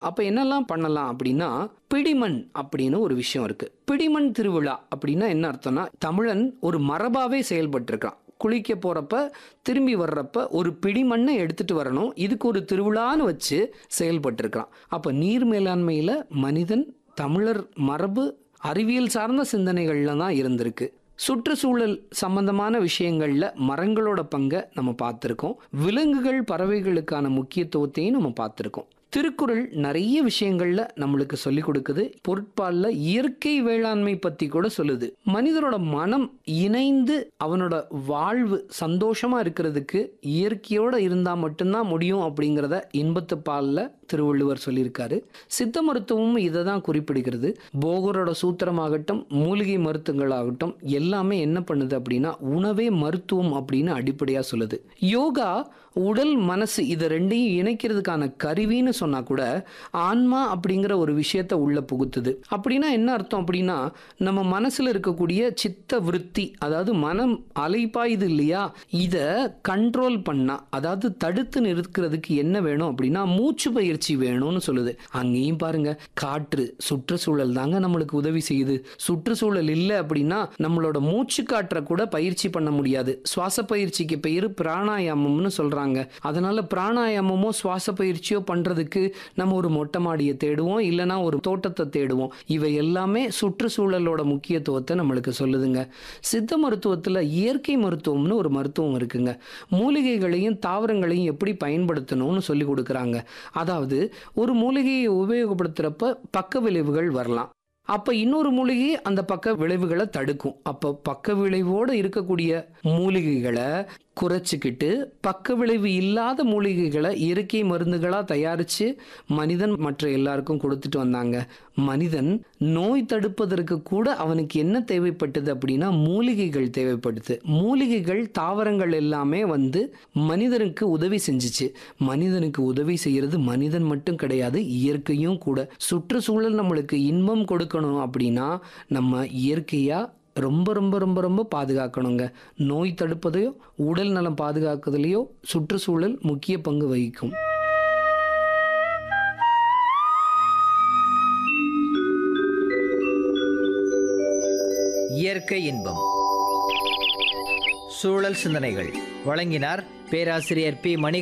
அப்ப என்னெல்லாம் பண்ணலாம் அப்படின்னா பிடிமண் அப்படின்னு ஒரு விஷயம் இருக்கு பிடிமண் திருவிழா அப்படின்னா என்ன அர்த்தம்னா தமிழன் ஒரு மரபாவே செயல்பட்டு இருக்கான் குளிக்க போறப்ப திரும்பி வர்றப்ப ஒரு பிடிமண்ணை எடுத்துட்டு வரணும் இதுக்கு ஒரு திருவிழான்னு வச்சு செயல்பட்டு இருக்கான் அப்ப நீர் மேலாண்மையில மனிதன் தமிழர் மரபு அறிவியல் சார்ந்த சிந்தனைகள்ல தான் இருந்திருக்கு சுற்றுச்சூழல் சம்பந்தமான விஷயங்கள்ல மரங்களோட பங்கை நம்ம பார்த்துருக்கோம் விலங்குகள் பறவைகளுக்கான முக்கியத்துவத்தையும் நம்ம பார்த்துருக்கோம் திருக்குறள் நிறைய விஷயங்கள்ல நம்மளுக்கு சொல்லி கொடுக்குது பொருட்பால்ல இயற்கை வேளாண்மை பத்தி கூட சொல்லுது மனிதனோட மனம் இணைந்து அவனோட வாழ்வு சந்தோஷமா இருக்கிறதுக்கு இயற்கையோட இருந்தா மட்டும்தான் முடியும் அப்படிங்கிறத இன்பத்து பால்ல திருவள்ளுவர் சொல்லியிருக்காரு சித்த மருத்துவமும் இதை தான் குறிப்பிடுகிறது போகரோட சூத்திரமாகட்டும் மூலிகை மருத்துவங்களாகட்டும் எல்லாமே என்ன பண்ணுது அப்படின்னா உணவே மருத்துவம் அப்படின்னு அடிப்படையாக சொல்லுது யோகா உடல் மனசு இதை ரெண்டையும் இணைக்கிறதுக்கான கருவின்னு சொன்னா கூட ஆன்மா அப்படிங்கிற ஒரு விஷயத்த உள்ள புகுத்துது அப்படின்னா என்ன அர்த்தம் அப்படின்னா நம்ம மனசுல இருக்கக்கூடிய சித்த விருத்தி அதாவது மனம் அலைப்பாயுது இல்லையா இதை கண்ட்ரோல் பண்ணா அதாவது தடுத்து நிறுத்துறதுக்கு என்ன வேணும் அப்படின்னா மூச்சு பயிற்சி வேணும்னு சொல்லுது அங்கேயும் பாருங்க காற்று சுற்றுச்சூழல் தாங்க நம்மளுக்கு உதவி செய்யுது சுற்றுச்சூழல் இல்லை அப்படின்னா நம்மளோட மூச்சு காற்றை கூட பயிற்சி பண்ண முடியாது சுவாச பயிற்சிக்கு பெயர் பிராணாயாமம்னு சொல்றாங்க அதனால பிராணாயாமமோ சுவாச பயிற்சியோ பண்றதுக்கு நம்ம ஒரு மொட்டை மாடியை தேடுவோம் இல்லைன்னா ஒரு தோட்டத்தை தேடுவோம் இவை எல்லாமே சுற்றுச்சூழலோட முக்கியத்துவத்தை நம்மளுக்கு சொல்லுதுங்க சித்த மருத்துவத்தில் இயற்கை மருத்துவம்னு ஒரு மருத்துவம் இருக்குங்க மூலிகைகளையும் தாவரங்களையும் எப்படி பயன்படுத்தணும்னு சொல்லி கொடுக்குறாங்க அதாவது ஒரு மூலிகையை உபயோகப்படுத்துகிறப்ப பக்க விளைவுகள் வரலாம் அப்போ இன்னொரு மூலிகை அந்த பக்க விளைவுகளை தடுக்கும் அப்போ பக்க விளைவோடு இருக்கக்கூடிய மூலிகைகளை குறைச்சிக்கிட்டு பக்க விளைவு இல்லாத மூலிகைகளை இயற்கை மருந்துகளாக தயாரித்து மனிதன் மற்ற எல்லாருக்கும் கொடுத்துட்டு வந்தாங்க மனிதன் நோய் தடுப்பதற்கு கூட அவனுக்கு என்ன தேவைப்பட்டது அப்படின்னா மூலிகைகள் தேவைப்படுது மூலிகைகள் தாவரங்கள் எல்லாமே வந்து மனிதனுக்கு உதவி செஞ்சுச்சு மனிதனுக்கு உதவி செய்யறது மனிதன் மட்டும் கிடையாது இயற்கையும் கூட சுற்றுச்சூழல் நம்மளுக்கு இன்பம் கொடுக்கணும் அப்படின்னா நம்ம இயற்கையாக ரொம்ப ரொம்ப ரொம்ப ரொம்ப பாதுகாக்கணுங்க நோய் தடுப்பதையோ உடல் நலம் பாதுகாக்கிறதுலையோ சுற்றுச்சூழல் முக்கிய பங்கு வகிக்கும் இயற்கை இன்பம் சூழல் சிந்தனைகள் வழங்கினார் பேராசிரியர் பி மணி